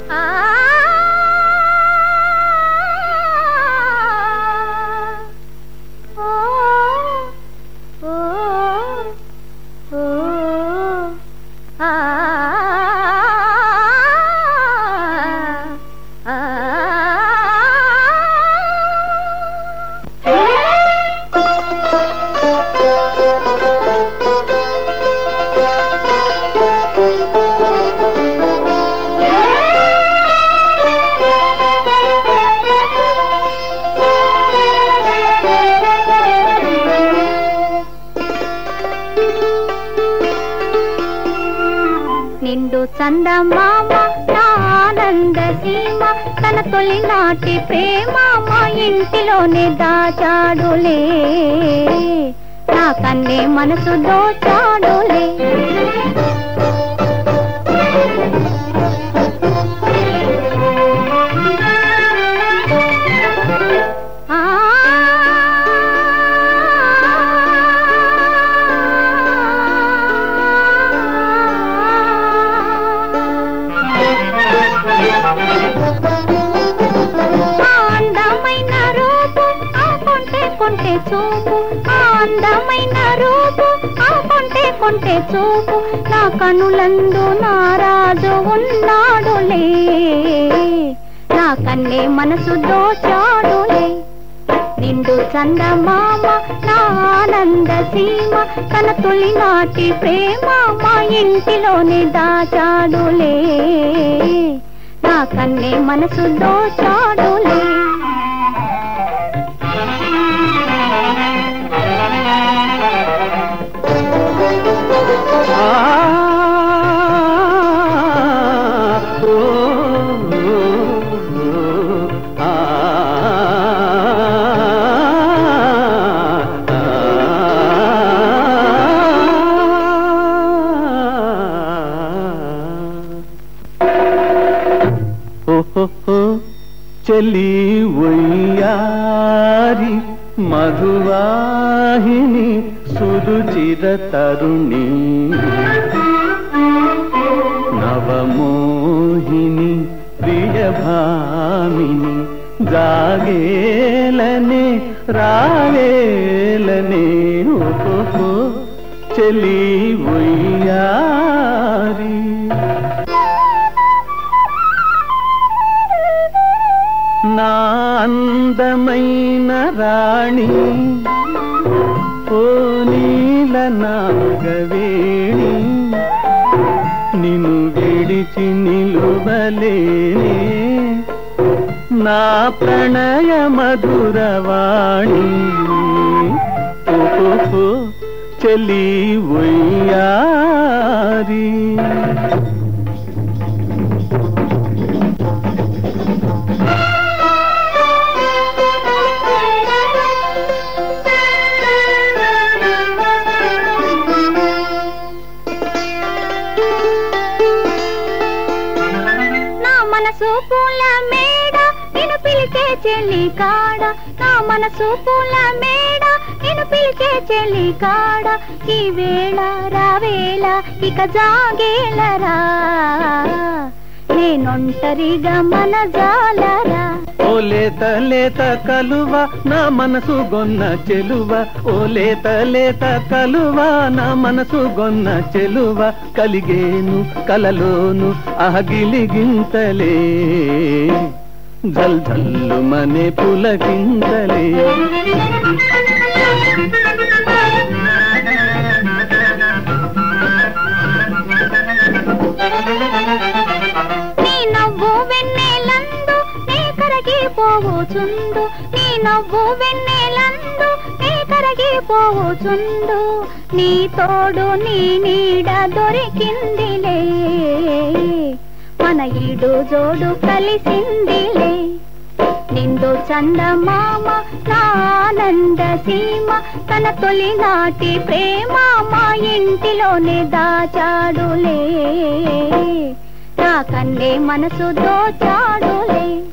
ఆ ఓ ఓ ఓ ఆ నిండు చందమామ నా ఆనంద సీమ తన తొలినాటి ప్రేమ మా ఇంటిలోనే దాచాడులే నా కన్నే మనసు దోచాడులే ఆ ఆ అందమైన రూపు ఆ కొంటే కొంటే చూపు ఆ అందమైన రూపు ఆ కొంటే కొంటే చూపు నా కనులందు నారాజు ఉన్నాడులే నా కన్నే మనసు దోచాడులే నిండు చందమామ నా ఆనంద సీమ తన తొలినాటి ప్రేమ మా ఇంటిలోనే దాచాడులే నా కన్నే మనసు దోచాడులే చెలి ఒయ్యారి మధువాహిని సురుచిర తరుణి నవమోహిని ప్రియభామిని జాగేలనే రావేలనే ఓహో చెలి ఒయ్యారి నా అందమైన రాణి ఓ నీల నాగవేణి నిన్ను విడిచి నిలువలేనే నా ప్రణయ మధురవాణి ఓహో చెలి ఒయ్యారి నా మనసు పూల మేడ నేను పిలిచే చెల్లి కాడ నా మనసు పూల మేడ నేను పిలిచే చెల్లి కాడ ఈ వేళ రావేళ ఇక జాగేలరా నేనొంటరిగా మన జాలరా ఓ లేత లేత కలువ నా మనసు గొన్న చెలువ ఓ లేత లేత కలువ నా మనసు గొన్న చెలువ కలిగేను కలలోను అహగిలిగింతలే జల్ జల్లు మనే పులకింతలే నీ నవ్వు వెన్నెలందు నే కరగిపోవచుండు నీ నవ్వు వెన్నెలందు నే కరగిపోవచుండు నీ తోడు నీ నీడ దొరికిందిలే మన ఈడు జోడు కలిసిందిలే నిండు చందమామ నా ఆనంద సీమ తన తొలినాటి ప్రేమ మా ఇంటిలోనే దాచాడులే నా కన్నే మనసు దోచాడులే